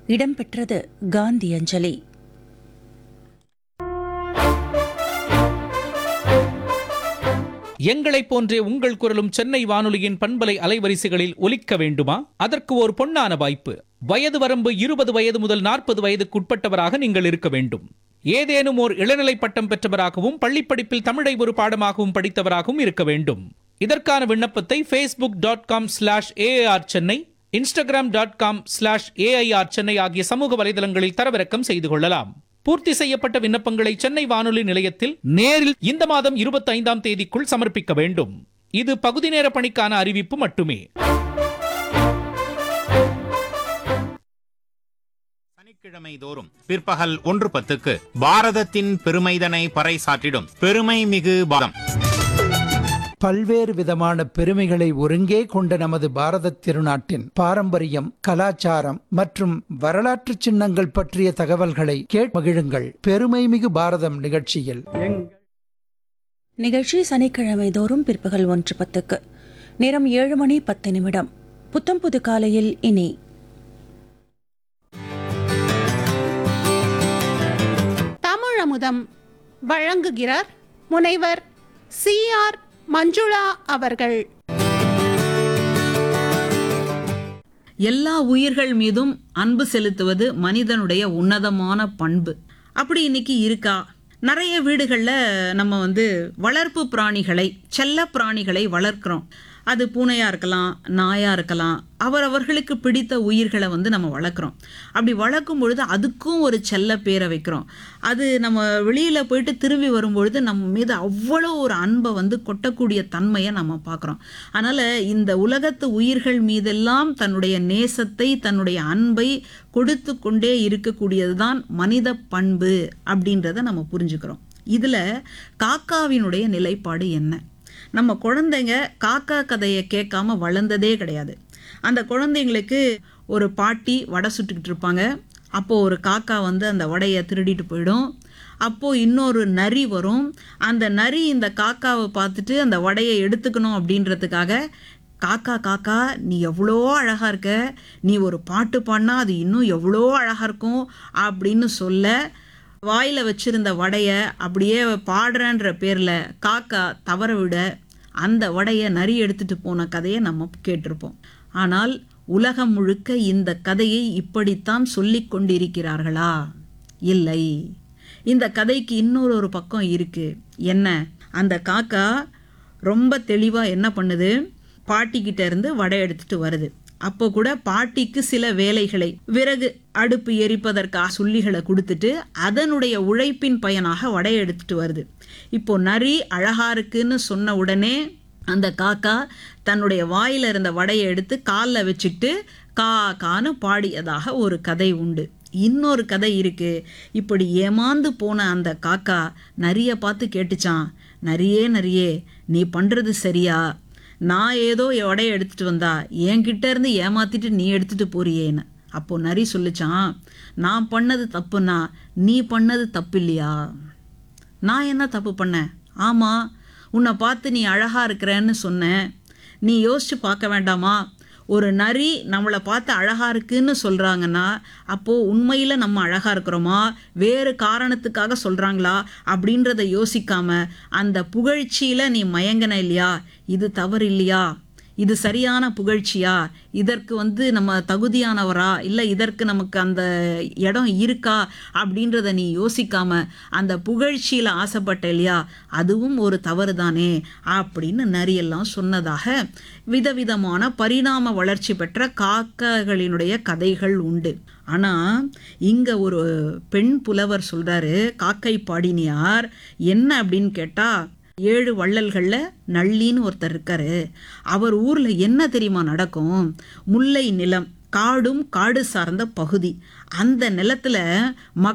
இடம்பெற்றது காந்தி அஞ்சலி எங்களைப் போன்றே உங்கள் குரலும் சென்னை வானொலியின் பண்பலை அலைவரிசைகளில் ஒலிக்க வேண்டுமா அதற்கு ஒரு பொன்னான வாய்ப்பு வயது வரம்பு இருபது வயது முதல் நாற்பது வயதுக்குட்பட்டவராக நீங்கள் இருக்க வேண்டும் ஏதேனும் ஓர் இளநிலை பட்டம் பெற்றவராகவும் பள்ளிப்படிப்பில் தமிழை ஒரு பாடமாகவும் படித்தவராகவும் இருக்க வேண்டும் இதற்கான விண்ணப்பத்தை Facebook dot com slash AR Chennai Instagram dot com slash AIR Chennai ஆகிய சமூக வலைதளங்களில் தரவிறக்கம் செய்து கொள்ளலாம் பூர்த்தி செய்யப்பட்ட விண்ணப்பங்களை சென்னை வானொலி நிலையத்தில் நேரில் இந்த மாதம் இருபத்தி ஐந்தாம் தேதிக்குள் சமர்ப்பிக்க வேண்டும் இது பகுதி நேர பணிக்கான அறிவிப்பு மட்டுமே சனிக்கிழமை தோறும் பிற்பகல் ஒன்று பத்துக்கு பாரதத்தின் பெருமைதனை பறைசாற்றிடும் பெருமை மிகு பாரம் பல்வேறு விதமான பெருமைகளை ஒருங்கே கொண்ட நமது பாரத திருநாட்டின் பாரம்பரியம் கலாச்சாரம் மற்றும் வரலாற்று சின்னங்கள் பற்றிய தகவல்களை கேட் மகிழுங்கள் பெருமைமிகு பாரதம் நிகழ்ச்சியில் நிகழ்ச்சி சனிக்கிழமை தோறும் பிற்பகல் ஒன்று பத்துக்கு நேரம் ஏழு மணி பத்து நிமிடம் புத்தம் புது காலையில் இனி தமிழமுதம் வழங்குகிறார் முனைவர் சி ஆர் மஞ்சுளா அவர்கள் எல்லா உயிர்கள் மீதும் அன்பு செலுத்துவது மனிதனுடைய உன்னதமான பண்பு அப்படி இன்னைக்கு இருக்கா நிறைய வீடுகளில் நம்ம வந்து வளர்ப்பு பிராணிகளை செல்ல பிராணிகளை வளர்க்குறோம் அது பூனையாக இருக்கலாம் நாயாக இருக்கலாம் அவரவர்களுக்கு பிடித்த உயிர்களை வந்து நம்ம வளர்க்குறோம் அப்படி வளர்க்கும் பொழுது அதுக்கும் ஒரு செல்ல பேரை வைக்கிறோம் அது நம்ம வெளியில் போயிட்டு திரும்பி வரும்பொழுது நம்ம மீது அவ்வளோ ஒரு அன்பை வந்து கொட்டக்கூடிய தன்மையை நம்ம பார்க்குறோம் அதனால் இந்த உலகத்து உயிர்கள் மீதெல்லாம் தன்னுடைய நேசத்தை தன்னுடைய அன்பை கொடுத்து கொண்டே இருக்கக்கூடியது தான் மனித பண்பு அப்படின்றத நம்ம புரிஞ்சுக்கிறோம் இதில் காக்காவினுடைய நிலைப்பாடு என்ன நம்ம குழந்தைங்க காக்கா கதையை கேட்காம வளர்ந்ததே கிடையாது அந்த குழந்தைங்களுக்கு ஒரு பாட்டி வடை சுட்டுக்கிட்டு இருப்பாங்க அப்போது ஒரு காக்கா வந்து அந்த வடையை திருடிட்டு போயிடும் அப்போது இன்னொரு நரி வரும் அந்த நரி இந்த காக்காவை பார்த்துட்டு அந்த வடையை எடுத்துக்கணும் அப்படின்றதுக்காக காக்கா காக்கா நீ எவ்வளோ அழகாக இருக்க நீ ஒரு பாட்டு பாடினா அது இன்னும் எவ்வளோ அழகாக இருக்கும் அப்படின்னு சொல்ல வாயில் வச்சிருந்த வடையை அப்படியே பாடுறன்ற பேரில் காக்கா தவற விட அந்த வடையை நரி எடுத்துட்டு போன கதையை நம்ம கேட்டிருப்போம் ஆனால் உலகம் முழுக்க இந்த கதையை இப்படித்தான் சொல்லிக் கொண்டிருக்கிறார்களா இல்லை இந்த கதைக்கு இன்னொரு ஒரு பக்கம் இருக்கு என்ன அந்த காக்கா ரொம்ப தெளிவாக என்ன பண்ணுது பாட்டிக்கிட்ட இருந்து வடை எடுத்துட்டு வருது அப்போ கூட பாட்டிக்கு சில வேலைகளை விறகு அடுப்பு எரிப்பதற்காக சுள்ளிகளை கொடுத்துட்டு அதனுடைய உழைப்பின் பயனாக வடையை எடுத்துட்டு வருது இப்போ நரி அழகா இருக்குன்னு சொன்ன உடனே அந்த காக்கா தன்னுடைய வாயில இருந்த வடையை எடுத்து காலில் வச்சுட்டு கா கான்னு பாடியதாக ஒரு கதை உண்டு இன்னொரு கதை இருக்கு இப்படி ஏமாந்து போன அந்த காக்கா நரிய பார்த்து கேட்டுச்சான் நரியே நரியே நீ பண்றது சரியா நான் ஏதோ உடைய எடுத்துட்டு வந்தா என்கிட்ட இருந்து ஏமாத்திட்டு நீ எடுத்துட்டு போறியேன்னு அப்போ நரி சொல்லிச்சான் நான் பண்ணது தப்புன்னா நீ பண்ணது தப்பு இல்லையா நான் என்ன தப்பு பண்ணேன் ஆமாம் உன்னை பார்த்து நீ அழகா இருக்கிறேன்னு சொன்னேன் நீ யோசிச்சு பார்க்க வேண்டாமா ஒரு நரி நம்மளை பார்த்து அழகா இருக்குன்னு சொல்றாங்கன்னா அப்போ உண்மையில நம்ம அழகா இருக்கிறோமா வேறு காரணத்துக்காக சொல்றாங்களா அப்படின்றத யோசிக்காம அந்த புகழ்ச்சியில நீ மயங்கின இல்லையா இது தவறு இல்லையா இது சரியான புகழ்ச்சியா இதற்கு வந்து நம்ம தகுதியானவரா இல்லை இதற்கு நமக்கு அந்த இடம் இருக்கா அப்படின்றத நீ யோசிக்காம அந்த புகழ்ச்சியில் ஆசைப்பட்ட இல்லையா அதுவும் ஒரு தவறு தானே அப்படின்னு நரியெல்லாம் சொன்னதாக விதவிதமான பரிணாம வளர்ச்சி பெற்ற காக்கைகளினுடைய கதைகள் உண்டு ஆனால் இங்கே ஒரு பெண் புலவர் சொல்கிறாரு காக்கை பாடினியார் என்ன அப்படின்னு கேட்டால் ஏழு வள்ளல்களில் நள்ளின்னு ஒருத்தர் இருக்காரு அவர் ஊரில் என்ன தெரியுமா நடக்கும் முல்லை நிலம் காடும் காடு சார்ந்த பகுதி அந்த நிலத்துல மக்